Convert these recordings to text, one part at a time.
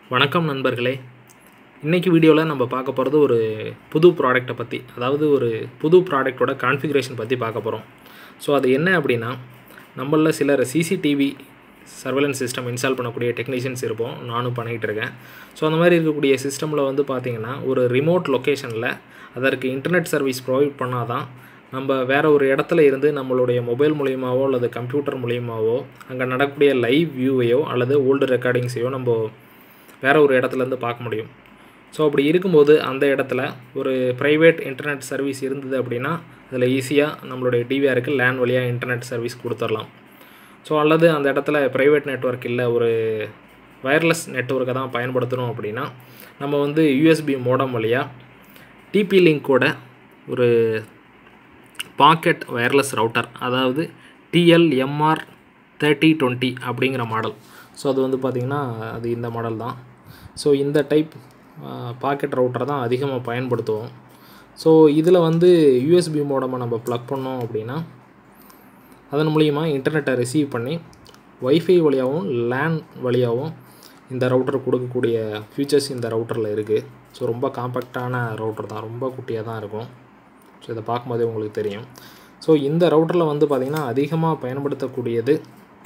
வணக்கம் நண்பர்களே இன்றைக்கி வீடியோவில் நம்ம பார்க்க போகிறது ஒரு புது ப்ராடக்ட்டை பற்றி அதாவது ஒரு புது ப்ராடக்ட்டோட கான்ஃபிகரேஷன் பற்றி பார்க்க போகிறோம் ஸோ அது என்ன அப்படின்னா நம்மளில் சிலர் சிசிடிவி சர்வேலன்ஸ் சிஸ்டம் இன்ஸ்டால் பண்ணக்கூடிய டெக்னீஷியன்ஸ் இருப்போம் நானும் பண்ணிகிட்டு இருக்கேன் ஸோ அந்த மாதிரி இருக்கக்கூடிய சிஸ்டமில் வந்து பார்த்திங்கன்னா ஒரு ரிமோட் லொக்கேஷனில் அதற்கு இன்டர்நெட் சர்வீஸ் ப்ரொவைட் பண்ணால் தான் நம்ம வேறு ஒரு இடத்துல இருந்து நம்மளுடைய மொபைல் மூலியமாவோ அல்லது கம்ப்யூட்டர் மூலியமாவோ அங்கே நடக்கக்கூடிய லைவ் வியூவையோ அல்லது ஓல்டு ரெக்கார்டிங்ஸையோ நம்ம வேறு ஒரு இடத்துலேருந்து பார்க்க முடியும் ஸோ அப்படி இருக்கும்போது அந்த இடத்துல ஒரு ப்ரைவேட் இன்டர்நெட் சர்வீஸ் இருந்தது அப்படின்னா அதில் ஈஸியாக நம்மளுடைய டிவிஆருக்கு லேன் வழியாக இன்டர்நெட் சர்வீஸ் கொடுத்துடலாம் ஸோ அல்லது அந்த இடத்துல ப்ரைவேட் நெட்ஒர்க் இல்லை ஒரு வயர்லெஸ் நெட்ஒர்க்கை தான் பயன்படுத்தணும் அப்படின்னா நம்ம வந்து யூஎஸ்பி மோடம் வழியாக டிபி லிங்கோட ஒரு பாக்கெட் வயர்லெஸ் ரவுட்டர் அதாவது டிஎல்எம்ஆர் தேர்ட்டி டுவெண்ட்டி அப்படிங்கிற மாடல் ஸோ அது வந்து பார்த்திங்கன்னா அது இந்த மாடல் தான் ஸோ இந்த டைப் பாக்கெட் ரவுட்டரை தான் அதிகமாக பயன்படுத்துவோம் ஸோ இதில் வந்து யூஎஸ்பி மோடமை நம்ம ப்ளக் பண்ணோம் அப்படின்னா அதன் மூலிமா இன்டர்நெட்டை ரிசீவ் பண்ணி ஒய்ஃபை வழியாகவும் லேன் வழியாகவும் இந்த ரவுட்டர் கொடுக்கக்கூடிய ஃபியூச்சர்ஸ் இந்த ரவுட்டரில் இருக்குது ஸோ ரொம்ப காம்பேக்டான ரவுட்டர் தான் ரொம்ப குட்டியாக தான் இருக்கும் ஸோ இதை பார்க்கும்போதே உங்களுக்கு தெரியும் ஸோ இந்த ரவுட்டரில் வந்து பார்த்திங்கன்னா அதிகமாக பயன்படுத்தக்கூடியது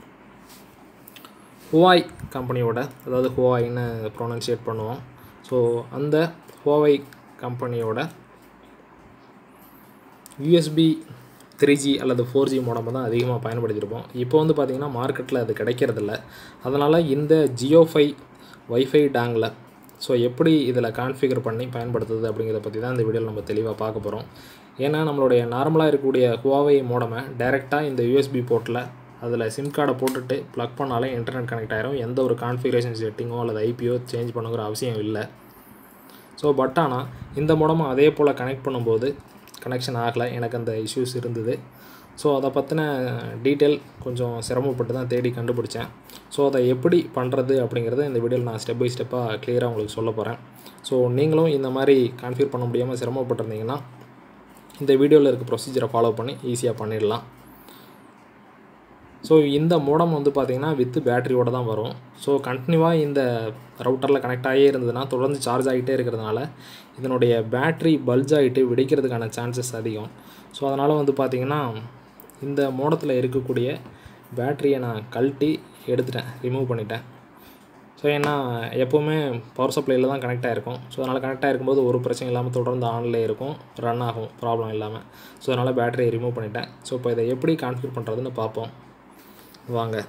ஹுவாய் கம்பெனியோட அதாவது ஹுவாய்னு ப்ரொனன்சியேட் பண்ணுவோம் ஸோ அந்த ஹுவாவை கம்பெனியோட யூஎஸ்பி த்ரீ ஜி அல்லது ஃபோர் ஜி மோடம் தான் அதிகமாக பயன்படுத்தியிருப்போம் இப்போ வந்து பார்த்திங்கன்னா மார்க்கெட்டில் அது கிடைக்கிறதில்ல அதனால் இந்த ஜியோ ஃபை வைஃபை டேங்கில் ஸோ எப்படி இதில் கான்ஃபிகர் பண்ணி பயன்படுத்துது அப்படிங்கிறத பற்றி தான் இந்த வீடியோவில் நம்ம தெளிவாக பார்க்க போகிறோம் ஏன்னா நம்மளுடைய நார்மலாக இருக்கக்கூடிய ஹுவாவை மோடமை டைரெக்டாக இந்த யூஎஸ்பி போர்ட்டில் அதில் சிம் கார்டை போட்டுட்டு ப்ளக் பண்ணாலே இன்டர்நெட் கனெக்ட் ஆயிரும் எந்த ஒரு கான்ஃபிகரேஷன் செட்டிங்கோ அல்லது ஐபிஓ சேஞ்ச் பண்ணுங்கிற அவசியம் இல்லை ஸோ பட் ஆனால் இந்த மூலமாக அதே போல் கனெக்ட் பண்ணும்போது கனெக்ஷன் ஆகலை எனக்கு அந்த இஷ்யூஸ் இருந்தது ஸோ அதை பற்றின டீட்டெயில் கொஞ்சம் சிரமப்பட்டு தான் தேடி கண்டுபிடிச்சேன் ஸோ அதை எப்படி பண்ணுறது அப்படிங்கிறத இந்த வீடியோவில் நான் ஸ்டெப் பை ஸ்டெப்பாக கிளியராக உங்களுக்கு சொல்ல போகிறேன் ஸோ நீங்களும் இந்த மாதிரி கான்ஃபிகர் பண்ண முடியாமல் சிரமப்பட்டிருந்தீங்கன்னா இந்த வீடியோவில் இருக்க ப்ரொசீஜரை ஃபாலோ பண்ணி ஈஸியாக பண்ணிடலாம் ஸோ இந்த மோடம் வந்து பார்த்திங்கன்னா வித்து பேட்டரியோடு தான் வரும் ஸோ கண்டினியூவாக இந்த ரவுட்டரில் கனெக்ட் ஆகியே இருந்ததுன்னா தொடர்ந்து சார்ஜ் ஆகிட்டே இருக்கிறதுனால இதனுடைய பேட்ரி பல்ஜ் ஆகிட்டு வெடிக்கிறதுக்கான சான்சஸ் அதிகம் ஸோ அதனால் வந்து பார்த்திங்கன்னா இந்த மோடத்தில் இருக்கக்கூடிய பேட்டரியை நான் கழட்டி எடுத்துட்டேன் ரிமூவ் பண்ணிட்டேன் ஸோ ஏன்னா எப்போவுமே பவர் சப்ளையில் தான் கனெக்ட் ஆகிருக்கும் ஸோ அதனால் கனெக்ட் ஆகிருக்கும்போது ஒரு பிரச்சனை இல்லாமல் தொடர்ந்து ஆன்லேயே இருக்கும் ரன் ஆகும் ப்ராப்ளம் இல்லாமல் ஸோ அதனால் பேட்டரியை ரிமூவ் பண்ணிட்டேன் ஸோ இப்போ இதை எப்படி கான்ஃபிகர் பண்ணுறதுன்னு பார்ப்போம் வாங்க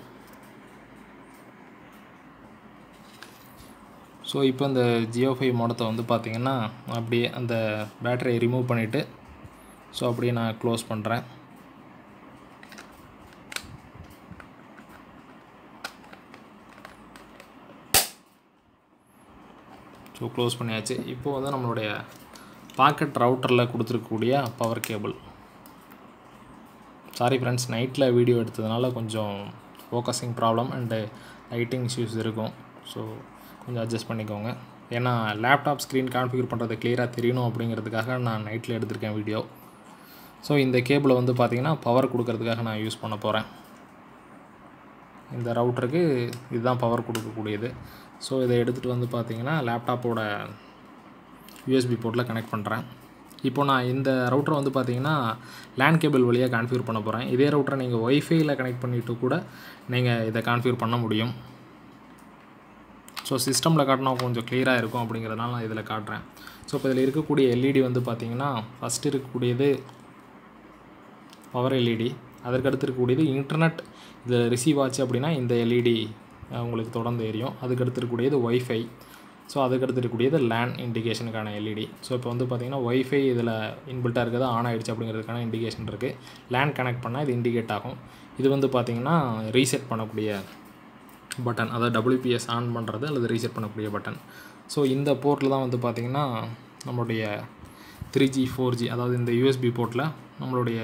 ஸோ இப்போ இந்த ஜியோ ஃபைவ் மோடத்தை வந்து பார்த்திங்கன்னா அப்படியே அந்த பேட்டரியை ரிமூவ் பண்ணிவிட்டு ஸோ அப்படியே நான் க்ளோஸ் பண்ணுறேன் ஸோ க்ளோஸ் பண்ணியாச்சு இப்போ வந்து நம்மளுடைய பாக்கெட் ரவுட்டரில் கொடுத்துருக்கக்கூடிய பவர் கேபிள் சாரி ஃப்ரெண்ட்ஸ் நைட்டில் வீடியோ எடுத்ததுனால கொஞ்சம் focusing problem and lighting issues இருக்கும் ஸோ கொஞ்சம் அட்ஜஸ்ட் பண்ணிக்கோங்க ஏன்னா லேப்டாப் ஸ்க்ரீன் கான்ஃபிகர் பண்ணுறது கிளியராக தெரியணும் அப்படிங்கிறதுக்காக நான் நைட்டில் எடுத்திருக்கேன் வீடியோ ஸோ இந்த கேபிளை வந்து பார்த்திங்கன்னா பவர் கொடுக்கறதுக்காக நான் யூஸ் பண்ண போகிறேன் இந்த ரவுட்டருக்கு இதுதான் பவர் கொடுக்கக்கூடியது ஸோ இதை எடுத்துகிட்டு வந்து பார்த்திங்கன்னா லேப்டாப்போட யூஎஸ்பி போர்ட்டில் கனெக்ட் பண்ணுறேன் இப்போ நான் இந்த ரவுட்டரை வந்து பார்த்தீங்கன்னா லேண்ட் கேபிள் வழியாக கான்ஃபிகர் பண்ண போகிறேன் இதே ரவுட்டரை நீங்கள் ஒய்ஃபையில் கனெக்ட் பண்ணிவிட்டு கூட நீங்கள் இதை கான்ஃபிகர் பண்ண முடியும் ஸோ சிஸ்டமில் காட்டினா கொஞ்சம் கிளியராக இருக்கும் அப்படிங்கிறதுனால நான் இதில் காட்டுறேன் ஸோ இப்போ இதில் இருக்கக்கூடிய எல்இடி வந்து பார்த்திங்கன்னா ஃபஸ்ட்டு இருக்கக்கூடியது பவர் எல்இடி அதற்கடுத்து இருக்கக்கூடியது இன்டர்நெட் இதில் ரிசீவ் ஆச்சு அப்படின்னா இந்த எல்இடி உங்களுக்கு தொடர்ந்து எரியும் அதுக்கடுத்து இருக்கக்கூடியது ஒய்ஃபை ஸோ அதுக்கடுத்து இருக்கக்கூடியது லேன் இண்டிகேஷனுக்கான எல்இடி ஸோ இப்போ வந்து பார்த்திங்கன்னா ஒய்ஃபை இதில் இன்பில்ட்டாக இருக்கிறது ஆன் ஆகிடுச்சு அப்படிங்கிறதுக்கான இண்டிகேஷன் இருக்குது லேன் கனெக்ட் பண்ணால் இது இண்டிகேட் ஆகும் இது வந்து பார்த்திங்கன்னா ரீசெட் பண்ணக்கூடிய பட்டன் அதாவது டபிள்யூபிஎஸ் ஆன் பண்ணுறது அல்லது ரீசெட் பண்ணக்கூடிய பட்டன் ஸோ இந்த போர்ட்டில் தான் வந்து பார்த்திங்கன்னா நம்மளுடைய த்ரீ ஜி ஃபோர் ஜி அதாவது இந்த யூஎஸ்பி போர்ட்டில் நம்மளுடைய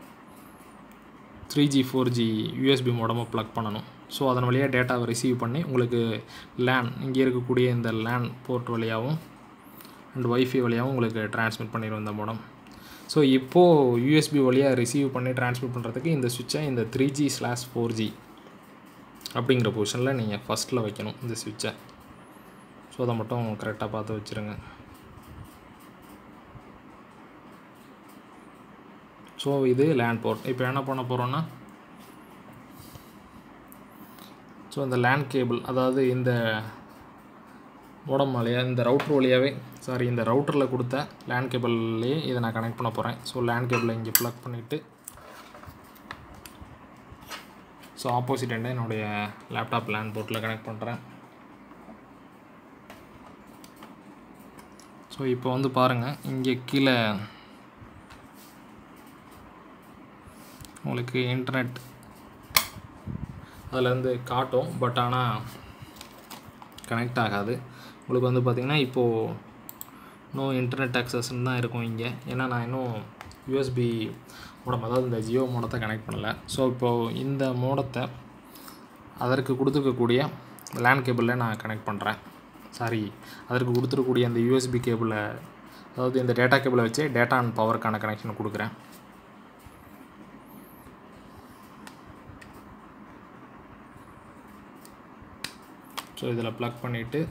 three G four G USB மோடமாக ப்ளக் பண்ணணும் ஸோ அதன் வழியாக டேட்டாவை ரிசீவ் பண்ணி உங்களுக்கு லேன் இங்கே இருக்கக்கூடிய இந்த லேன் போர்ட் வழியாகவும் அண்ட் ஒய்ஃபை வழியாகவும் உங்களுக்கு ட்ரான்ஸ்மிட் பண்ணிடும் இந்த மோடம் ஸோ இப்போது யூஎஸ்பி வழியாக ரிசீவ் பண்ணி ட்ரான்ஸ்மிட் பண்ணுறதுக்கு இந்த சுவிட்சை இந்த three G slash four G அப்படிங்கிற பொசிஷனில் நீங்கள் ஃபஸ்ட்டில் வைக்கணும் இந்த சுவிட்சை ஸோ அதை மட்டும் கரெக்டாக பார்த்து வச்சுருங்க ஸோ இது லேண்ட் போர்ட் இப்போ என்ன பண்ண போகிறோன்னா ஸோ இந்த லேண்ட் கேபிள் அதாவது இந்த மோடம் வழியாக இந்த ரவுட்ரு வழியாகவே சாரி இந்த ரவுட்டரில் கொடுத்த லேண்ட் கேபிள்லேயே இதை நான் கனெக்ட் பண்ண போகிறேன் ஸோ லேண்ட் கேபிளை இங்கே ப்ளக் பண்ணிவிட்டு ஸோ ஆப்போசிட் எண்டை என்னுடைய லேப்டாப் லேண்ட் போர்ட்டில் கனெக்ட் பண்ணுறேன் ஸோ இப்போ வந்து பாருங்கள் இங்கே கீழே உங்களுக்கு இன்டர்நெட் அதுலேருந்து காட்டும் பட் ஆனால் கனெக்ட் ஆகாது உங்களுக்கு வந்து பார்த்திங்கன்னா இப்போது நோ இன்டர்நெட் ஆக்சஸ்ன்னு தான் இருக்கும் இங்கே ஏன்னா நான் இன்னும் யூஎஸ்பி மோடம் அதாவது இந்த ஜியோ மோடத்தை கனெக்ட் பண்ணலை ஸோ இப்போது இந்த மோடத்தை அதற்கு கொடுத்துருக்கக்கூடிய லேண்ட் கேபிளில் நான் கனெக்ட் பண்ணுறேன் சாரி அதற்கு கொடுத்துருக்கக்கூடிய அந்த யூஎஸ்பி கேபிளை அதாவது இந்த டேட்டா கேபிளை வச்சு டேட்டா அண்ட் பவருக்கான கனெக்ஷன் கொடுக்குறேன் ஸோ இதில் ப்ளக் பண்ணிவிட்டு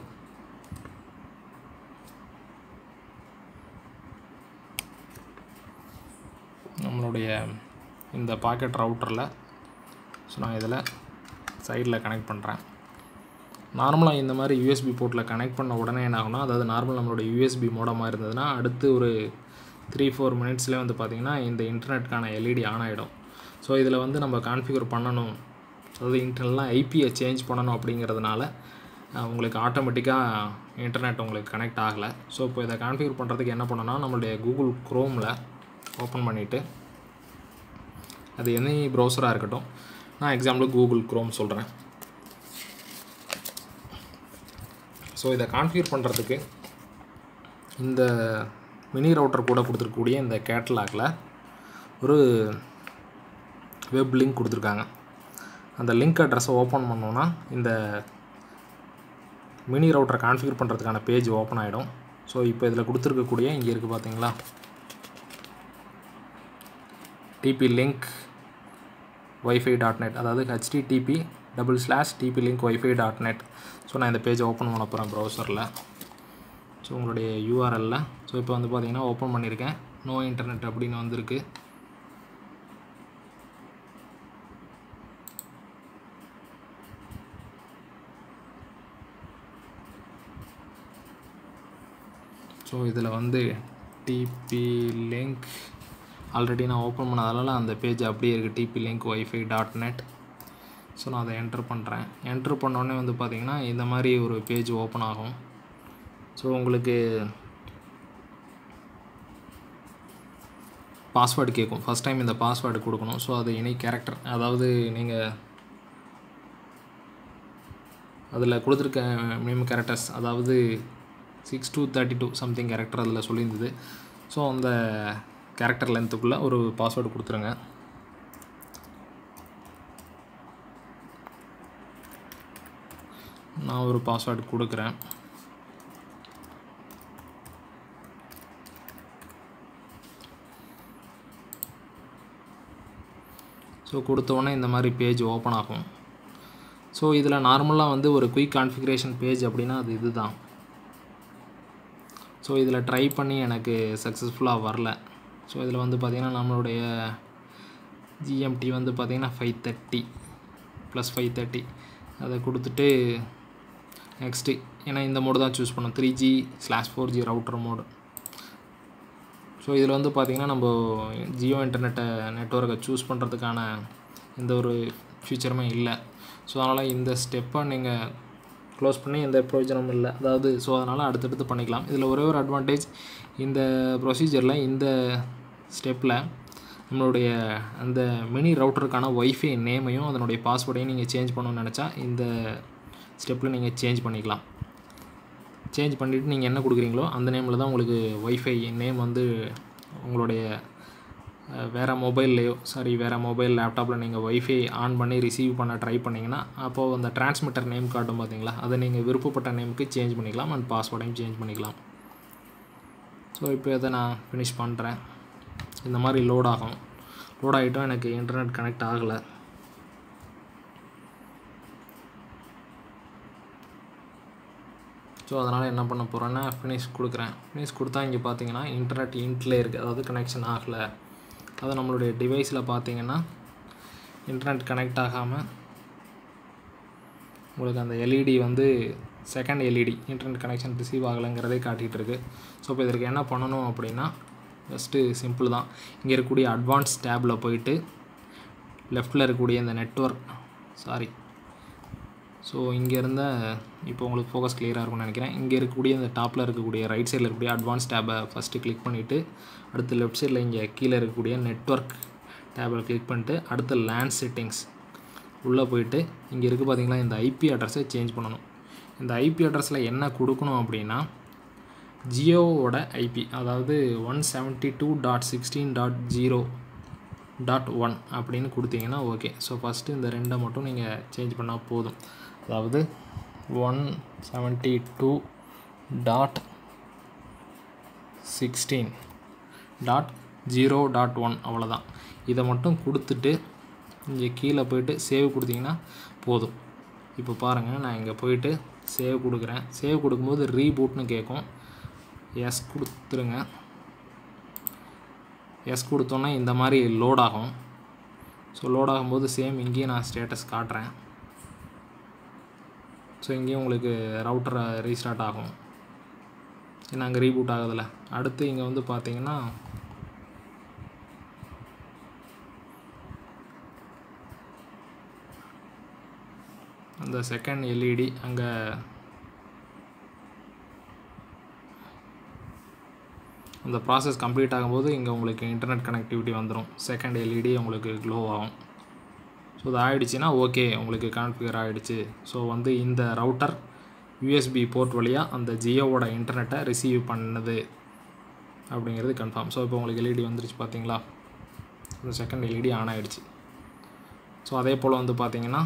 நம்மளுடைய இந்த பாக்கெட் ரவுட்டரில் ஸோ நான் இதில் சைடில் கனெக்ட் பண்ணுறேன் நார்மலாக இந்த மாதிரி யூஎஸ்பி போர்ட்டில் கனெக்ட் பண்ண உடனே என்ன ஆகும்னா அதாவது நார்மல் நம்மளோட யூஎஸ்பி மோடமாக இருந்ததுன்னா அடுத்து ஒரு த்ரீ ஃபோர் மினிட்ஸ்லேயே வந்து பார்த்திங்கன்னா இந்த இன்டர்நெட்கான எல்இடி ஆன் ஆகிடும் ஸோ இதில் வந்து நம்ம கான்ஃபிகர் பண்ணணும் அதாவது இன்டர்னலாக ஐபியை சேஞ்ச் பண்ணணும் அப்படிங்கிறதுனால உங்களுக்கு ஆட்டோமேட்டிக்காக இன்டர்நெட் உங்களுக்கு கனெக்ட் ஆகலை ஸோ இப்போ இதை கான்ஃபிகர் பண்ணுறதுக்கு என்ன பண்ணணும்னா நம்மளுடைய கூகுள் க்ரோமில் ஓப்பன் பண்ணிவிட்டு அது எனி ப்ரௌசராக இருக்கட்டும் நான் எக்ஸாம்பிளுக்கு கூகுள் க்ரோம் சொல்கிறேன் ஸோ இதை கான்ஃபிகர் பண்ணுறதுக்கு இந்த மினி ரவுட்டர் கூட கொடுத்துருக்கக்கூடிய இந்த கேட்டலாகில் ஒரு வெப் லிங்க் கொடுத்துருக்காங்க அந்த லிங்க் அட்ரஸை ஓப்பன் பண்ணோன்னா இந்த மினி ரவுட்டரை கான்ஃபிகர் பண்ணுறதுக்கான பேஜ் ஓப்பன் ஆகிடும் ஸோ இப்போ இதில் கொடுத்துருக்கக்கூடிய இங்கே இருக்குது பார்த்தீங்களா TP link wifi dot net அதாவது HTTP double slash TP link wifi dot net so நான் இந்த பேஜை ஓப்பன் பண்ண போகிறேன் ப்ரௌசரில் ஸோ உங்களுடைய யூஆர்எல்ல ஸோ இப்போ வந்து பார்த்தீங்கன்னா ஓப்பன் பண்ணியிருக்கேன் நோ இன்டர்நெட் அப்படின்னு வந்திருக்கு ஸோ இதில் வந்து டிபி லிங்க் ஆல்ரெடி நான் ஓப்பன் பண்ணதால அந்த பேஜ் அப்படியே இருக்குது TP link wifi dot net so நான் அதை என்ட்ரு பண்ணுறேன் என்ட்ரு பண்ணோடனே வந்து பார்த்திங்கன்னா இந்த மாதிரி ஒரு பேஜ் ஓப்பன் ஆகும் ஸோ உங்களுக்கு பாஸ்வேர்டு கேட்கும் ஃபஸ்ட் டைம் இந்த பாஸ்வேர்டு கொடுக்கணும் ஸோ அது எனி கேரக்டர் அதாவது நீங்கள் அதில் கொடுத்துருக்க மினிமம் கேரக்டர்ஸ் அதாவது six to thirty two something character அதில் சொல்லியிருந்தது ஸோ அந்த கேரக்டர் லென்த்துக்குள்ளே ஒரு பாஸ்வேர்டு கொடுத்துருங்க நான் ஒரு பாஸ்வேர்டு கொடுக்குறேன் ஸோ கொடுத்தோடனே இந்த மாதிரி பேஜ் ஓப்பன் ஆகும் ஸோ இதில் நார்மலாக வந்து ஒரு குயிக் கான்ஃபிகரேஷன் பேஜ் அப்படின்னா அது இது தான் ஸோ இதில் ட்ரை பண்ணி எனக்கு சக்ஸஸ்ஃபுல்லாக வரல ஸோ இதில் வந்து பார்த்திங்கன்னா நம்மளுடைய ஜிஎம்டி வந்து பார்த்திங்கன்னா five thirty plus five thirty அதை கொடுத்துட்டு நெக்ஸ்ட்டு ஏன்னா இந்த மோடு தான் சூஸ் பண்ணோம் three G slash four G router mode so இதில் வந்து பார்த்திங்கன்னா நம்ம ஜியோ இன்டர்நெட்டை நெட்ஒர்க்கை சூஸ் பண்ணுறதுக்கான எந்த ஒரு ஃபியூச்சருமே இல்லை ஸோ அதனால் இந்த ஸ்டெப்பை நீங்கள் க்ளோஸ் பண்ணி எந்த பிரயோஜனமும் இல்லை அதாவது ஸோ அதனால் அடுத்தடுத்து பண்ணிக்கலாம் இதில் ஒரே ஒரு அட்வான்டேஜ் இந்த ப்ரொசீஜரில் இந்த ஸ்டெப்பில் நம்மளுடைய அந்த மினி ரவுட்டருக்கான ஒய்ஃபை நேமையும் அதனுடைய பாஸ்வேர்டையும் நீங்கள் சேஞ்ச் பண்ணணும்னு நினச்சா இந்த ஸ்டெப்பில் நீங்கள் சேஞ்ச் பண்ணிக்கலாம் சேஞ்ச் பண்ணிவிட்டு நீங்கள் என்ன கொடுக்குறீங்களோ அந்த நேமில் தான் உங்களுக்கு ஒய்ஃபை நேம் வந்து உங்களுடைய வேறு மொபைல்லையோ சாரி வேறு மொபைல் லேப்டாப்பில் நீங்கள் ஒய்ஃபை ஆன் பண்ணி ரிசீவ் பண்ண ட்ரை பண்ணிங்கன்னா அப்போது அந்த டிரான்ஸ்மிட்டர் நேம் காட்டும் பார்த்தீங்களா அதை நீங்கள் விருப்பப்பட்ட நேமுக்கு சேஞ்ச் பண்ணிக்கலாம் அண்ட் பாஸ்வேர்டையும் சேஞ்ச் பண்ணிக்கலாம் ஸோ இப்போ இதை நான் ஃபினிஷ் பண்ணுறேன் இந்த மாதிரி லோட் ஆகும் லோட் ஆகிட்டும் எனக்கு இன்டர்நெட் கனெக்ட் ஆகலை ஸோ அதனால் என்ன பண்ண போகிறேன்னா ஃபினிஷ் கொடுக்குறேன் ஃபினிஷ் கொடுத்தா இங்கே பார்த்தீங்கன்னா இன்டர்நெட் இன்ட்லே இருக்குது அதாவது கனெக்ஷன் ஆகலை அது நம்மளுடைய டிவைஸில் பார்த்தீங்கன்னா இன்டர்நெட் கனெக்ட் ஆகாமல் உங்களுக்கு அந்த எல்இடி வந்து second LED internet connection receive ஆகலைங்கிறதே காட்டிகிட்டு இருக்கு ஸோ இப்போ இதற்கு என்ன பண்ணணும் அப்படின்னா ஜஸ்ட்டு சிம்பிள் தான் இங்கே இருக்கக்கூடிய அட்வான்ஸ் டேப்பில் போயிட்டு லெஃப்டில் இருக்கக்கூடிய இந்த நெட்ஒர்க் சாரி ஸோ இங்கே இருந்த இப்போ உங்களுக்கு ஃபோக்கஸ் கிளியராக இருக்கும்னு நினைக்கிறேன் இங்கே இருக்கக்கூடிய இந்த டாப்பில் இருக்கக்கூடிய ரைட் சைடில் இருக்கக்கூடிய அட்வான்ஸ் டேப்பை ஃபஸ்ட்டு கிளிக் பண்ணிவிட்டு அடுத்து லெஃப்ட் சைடில் இங்கே கீழே இருக்கக்கூடிய நெட்ஒர்க் டேபில் கிளிக் பண்ணிட்டு அடுத்து லேண்ட் செட்டிங்ஸ் உள்ளே போயிட்டு இங்கே இருக்குது பார்த்தீங்களா இந்த ஐபி அட்ரஸை சேஞ்ச் பண்ணணும் இந்த ஐபி அட்ரஸில் என்ன கொடுக்கணும் அப்படின்னா ஜியோவோட ஐபி அதாவது one seventy two dot sixteen dot zero dot one அப்படின்னு கொடுத்தீங்கன்னா ஓகே ஸோ ஃபஸ்ட்டு இந்த ரெண்டை மட்டும் நீங்கள் சேஞ்ச் பண்ணால் போதும் அதாவது one seventy two dot sixteen dot zero dot one அவ்வளோதான் இதை மட்டும் கொடுத்துட்டு இங்கே கீழே போயிட்டு சேவ் கொடுத்தீங்கன்னா போதும் இப்போ பாருங்கள் நான் இங்கே போயிட்டு சேவ் கொடுக்குறேன் சேவ் கொடுக்கும்போது ரீபூட்னு கேட்கும் எஸ் கொடுத்துருங்க எஸ் கொடுத்தோன்னே இந்த மாதிரி லோட் ஆகும் ஸோ லோட் ஆகும்போது சேம் இங்கேயும் நான் ஸ்டேட்டஸ் காட்டுறேன் ஸோ இங்கேயும் உங்களுக்கு ரவுட்டரை ரீஸ்டார்ட் ஆகும் ஏன்னா அங்கே ரீபூட் ஆகுதில்ல அடுத்து இங்கே வந்து பார்த்தீங்கன்னா அந்த செகண்ட் எல்இடி அங்கே அந்த ப்ராசஸ் கம்ப்ளீட் ஆகும்போது இங்கே உங்களுக்கு இன்டர்நெட் கனெக்டிவிட்டி வந்துடும் செகண்ட் எல்இடி உங்களுக்கு க்ளோ ஆகும் ஸோ இது ஆகிடுச்சின்னா ஓகே உங்களுக்கு கான்ஃபிகர் ஆகிடுச்சு ஸோ வந்து இந்த ரவுட்டர் யூஎஸ்பி போர்ட் வழியாக அந்த ஜியோவோட இன்டர்நெட்டை ரிசீவ் பண்ணுது அப்படிங்கிறது கன்ஃபார்ம் ஸோ இப்போ உங்களுக்கு எல்இடி வந்துருச்சு பார்த்தீங்களா இந்த செகண்ட் எல்இடி ஆன் ஆகிடுச்சு ஸோ அதே போல் வந்து பார்த்தீங்கன்னா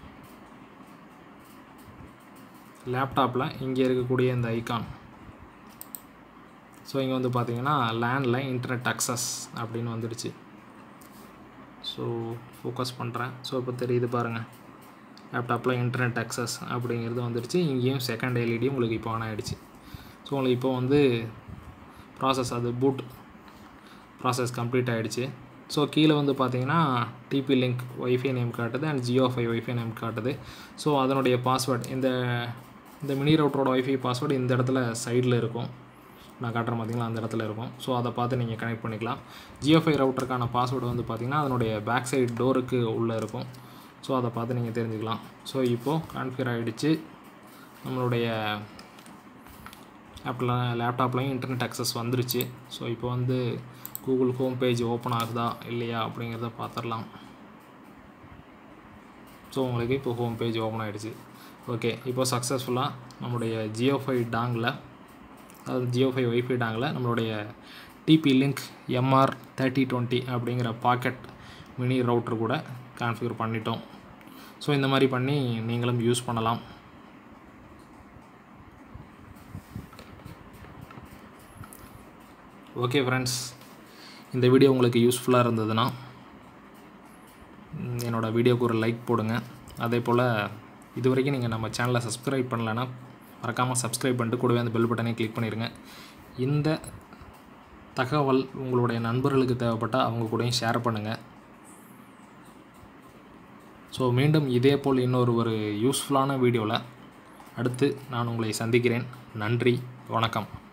லேப்டாப்பில் இங்கே இருக்கக்கூடிய இந்த ஐக்கான் ஸோ இங்கே வந்து பார்த்தீங்கன்னா லேண்டில் இன்டர்நெட் அக்சஸ் அப்படின்னு வந்துடுச்சு ஸோ ஃபோக்கஸ் பண்ணுறேன் ஸோ இப்போ தெரியுது பாருங்கள் லேப்டாப்பில் இன்டர்நெட் அக்சஸ் அப்படிங்கிறது வந்துடுச்சு இங்கேயும் செகண்ட் எல்இடி உங்களுக்கு இப்போ ஆன் ஆகிடுச்சு ஸோ உங்களுக்கு இப்போ வந்து ப்ராசஸ் அது பூட் ப்ராசஸ் கம்ப்ளீட் ஆகிடுச்சு ஸோ கீழே வந்து பார்த்தீங்கன்னா டிபி லிங்க் ஒய்ஃபை நேம் காட்டுது and Jio fi wifi name காட்டுது ஸோ அதனுடைய பாஸ்வேர்ட் இந்த இந்த மினி ரவுட்டரோட ஒய்ஃபை பாஸ்வேர்டு இந்த இடத்துல சைடில் இருக்கும் நான் காட்டுறேன் பார்த்தீங்களா அந்த இடத்துல இருக்கும் ஸோ அதை பார்த்து நீங்கள் கனெக்ட் பண்ணிக்கலாம் ஜியோ ஃபை ரவுட்டருக்கான பாஸ்வேர்டு வந்து பார்த்தீங்கன்னா அதனுடைய பேக் சைடு டோருக்கு உள்ளே இருக்கும் ஸோ அதை பார்த்து நீங்கள் தெரிஞ்சுக்கலாம் ஸோ இப்போது கான்ஃபிகர் ஆகிடுச்சு நம்மளுடைய ஆப்பில் லேப்டாப்லையும் இன்டர்நெட் அக்சஸ் வந்துருச்சு ஸோ இப்போ வந்து கூகுள் ஹோம் பேஜ் ஓப்பன் ஆகுதா இல்லையா அப்படிங்கிறத பார்த்துடலாம் ஸோ உங்களுக்கு இப்போ ஹோம் பேஜ் ஓப்பன் ஆகிடுச்சு ஓகே இப்போ சக்ஸஸ்ஃபுல்லாக நம்மளுடைய ஜியோ ஃபை டாங்கில் அதாவது ஜியோ ஃபை ஒய்ஃபை டாங்கில் நம்மளுடைய TP link MR thirty twenty அப்படிங்கிற பாக்கெட் மினி ரவுட்டர் கூட கான்ஃபிகர் பண்ணிட்டோம் ஸோ இந்த மாதிரி பண்ணி நீங்களும் யூஸ் பண்ணலாம் ஓகே ஃப்ரெண்ட்ஸ் இந்த வீடியோ உங்களுக்கு யூஸ்ஃபுல்லாக இருந்ததுன்னா என்னோடய வீடியோக்கு ஒரு லைக் போடுங்க அதே போல் இது வரைக்கும் நீங்கள் நம்ம சேனலை சப்ஸ்கிரைப் பண்ணலைன்னா மறக்காமல் சப்ஸ்கிரைப் பண்ணிட்டு கூடவே அந்த பெல் பட்டனை கிளிக் பண்ணிடுங்க இந்த தகவல் உங்களுடைய நண்பர்களுக்கு தேவைப்பட்டால் அவங்க கூடயும் ஷேர் பண்ணுங்கள் ஸோ மீண்டும் இதே போல் இன்னொரு ஒரு யூஸ்ஃபுல்லான வீடியோவில் அடுத்து நான் உங்களை சந்திக்கிறேன் நன்றி வணக்கம்